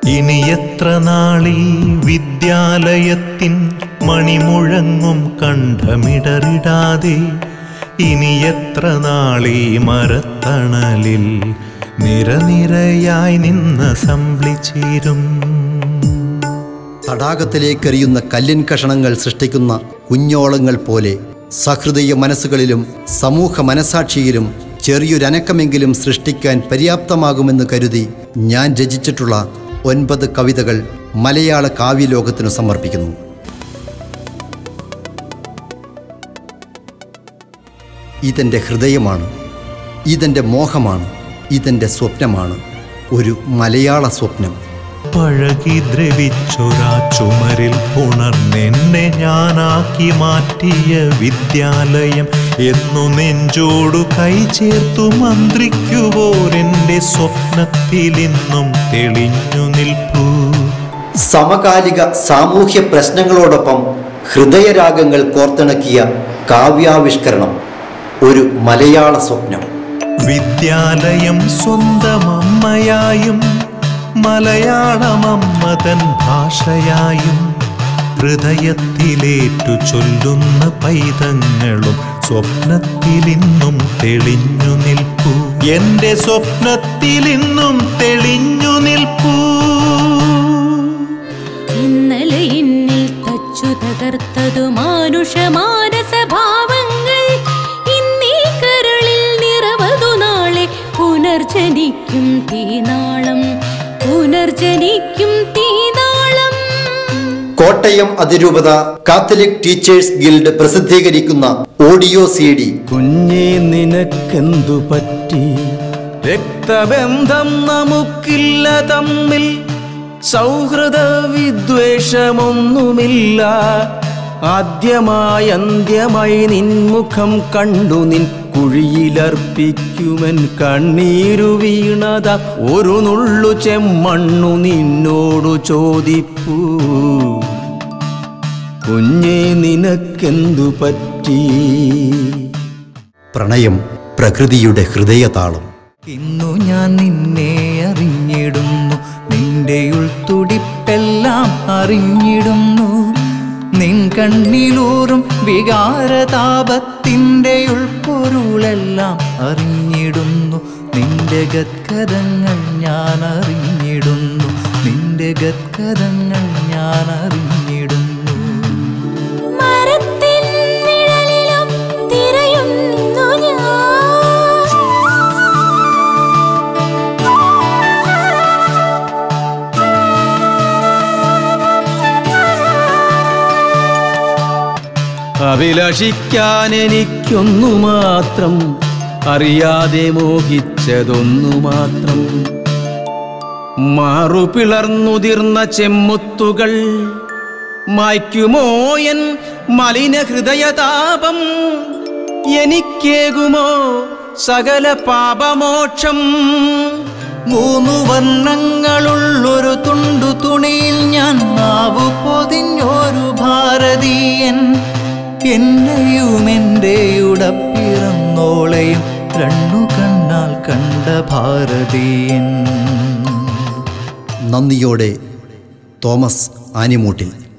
ഇനി എത്ര നാളീ വിദ്യാലയത്തിൻ മണിമുഴങ്ങും കണ്ഠമിടറിടാതെ ഇനി എത്ര നാളീ മരത്തണലിൽ നിരനിരയായി നിന്ന് സംഭ്ലിച്ചേരും തടാകത്തിലേക്കെറിയുന്ന കല്ലിൻ കഷണങ്ങൾ സൃഷ്ടിക്കുന്ന കുഞ്ഞോളങ്ങൾ പോലെ സഹൃദയ മനസ്സുകളിലും സമൂഹ മനസാക്ഷിയിലും ചെറിയൊരനക്കമെങ്കിലും സൃഷ്ടിക്കാൻ പര്യാപ്തമാകുമെന്ന് കരുതി ഞാൻ രചിച്ചിട്ടുള്ള ഒൻപത് കവിതകൾ മലയാള കാവ്യലോകത്തിനു സമർപ്പിക്കുന്നു ഇതെൻ്റെ ഹൃദയമാണ് ഇതെൻ്റെ മോഹമാണ് ഇതെൻ്റെ സ്വപ്നമാണ് ഒരു മലയാള സ്വപ്നം പഴകി ദ്രവിച്ചൊരാ ചുമരിൽ ഉണർന്നെന്നെ ഞാനാക്കി മാറ്റിയ വിദ്യാലയം എന്നു നെഞ്ചോടു കൈ ചേർത്തു മന്ത്രിക്കുവോരെന്റെ സ്വപ്നത്തിലിന്നും തെളിഞ്ഞു നിൽപ്പൂ സമകാലിക സാമൂഹ്യ പ്രശ്നങ്ങളോടൊപ്പം ഹൃദയരാഗങ്ങൾ കോർത്തിണക്കിയ കാവ്യാവിഷ്കരണം ഒരു മലയാള സ്വപ്നം വിദ്യാലയം സ്വന്തം അമ്മയായും മലയാളമമ്മതൻ ഭാഷയായും ഹൃദയത്തിലേറ്റു ചൊല്ലുന്ന പൈതങ്ങളും സ്വപ്നത്തിലിന്നും തെളിഞ്ഞു നിൽപ്പൂ എന്റെ സ്വപ്നത്തിലിന്നും തെളിഞ്ഞു നിൽപ്പൂ ഇന്നലെ എന്നിൽ തച്ചു തകർത്തതു മാനുഷ മാനസഭാവങ്ങൾ ഇന്നീ കരളിൽ നിറവതു നാളെ പുനർജനിക്കും തീനാളം പുനർജനിക്കും തീനാളം കോട്ടയം അതിരൂപത കാത്തലിക് ടീച്ചേഴ്സ് ഗിൽഡ് പ്രസിദ്ധീകരിക്കുന്ന ഓഡിയോ സി ഡി കുഞ്ഞേ നിനക്കെന്തു പറ്റി രക്തബന്ധം നമുക്കില്ല തമ്മിൽ സൗഹൃദ വിദ്വേഷമൊന്നുമില്ല ആദ്യമായി അന്ത്യമായി നിൻമുഖം കണ്ടു നിൻ കുഴിയിലർപ്പിക്കുമെൻ കണ്ണീരു വീണത ഒരു നുള്ളു ചെമ്മണ്ണു നിന്നോടു ചോദിപ്പൂ കുഞ്ഞേ നിനക്കെന്തു പറ്റി പ്രണയം പ്രകൃതിയുടെ ഹൃദയതാളം ഇന്നു ഞാൻ നിന്നെ അറിഞ്ഞിടുന്നു നിന്റെ ഉൾത്തുടിപ്പെല്ലാം അറിഞ്ഞിടുന്നു നിൻ കണ്ണിലൂറും വികാരതാപത്തിൻ്റെ ഉൾപ്പൊരുളെല്ലാം അറിഞ്ഞിടുന്നു നിന്റെ ഗദ്ഗതങ്ങൾ ഞാൻ അറിഞ്ഞിടുന്നു നിന്റെ ഗദ്ഗതങ്ങൾ ഞാൻ അറിഞ്ഞിടുന്നു മരത്തിൻ നിഴലിലും തിരയുന്നു ഞാൻ അഭിലഷിക്കാൻ എനിക്കൊന്നു മാത്രം അറിയാതെ മോഹിച്ചതൊന്നു മാത്രം മാറുപിളർന്നുതിർന്ന ചെമ്മുത്തുകൾ മായ്ക്കുമോ എൻ മലിന ഹൃദയതാപം എനിക്കേകുമോ സകല പാപമോക്ഷം മൂന്നു വർണ്ണങ്ങളുള്ളൊരു തുണ്ടു തുണിയിൽ ഞാൻ നാവു പൊതിഞ്ഞൊരു ഭാരതീയൻ എന്നെയും എൻ്റെ ഉടപ്പിറന്നോളെയും രണ്ടു കണ്ണാൽ കണ്ട ഭാരതീയൻ നന്ദിയോടെ തോമസ് ആനിമൂട്ടിൽ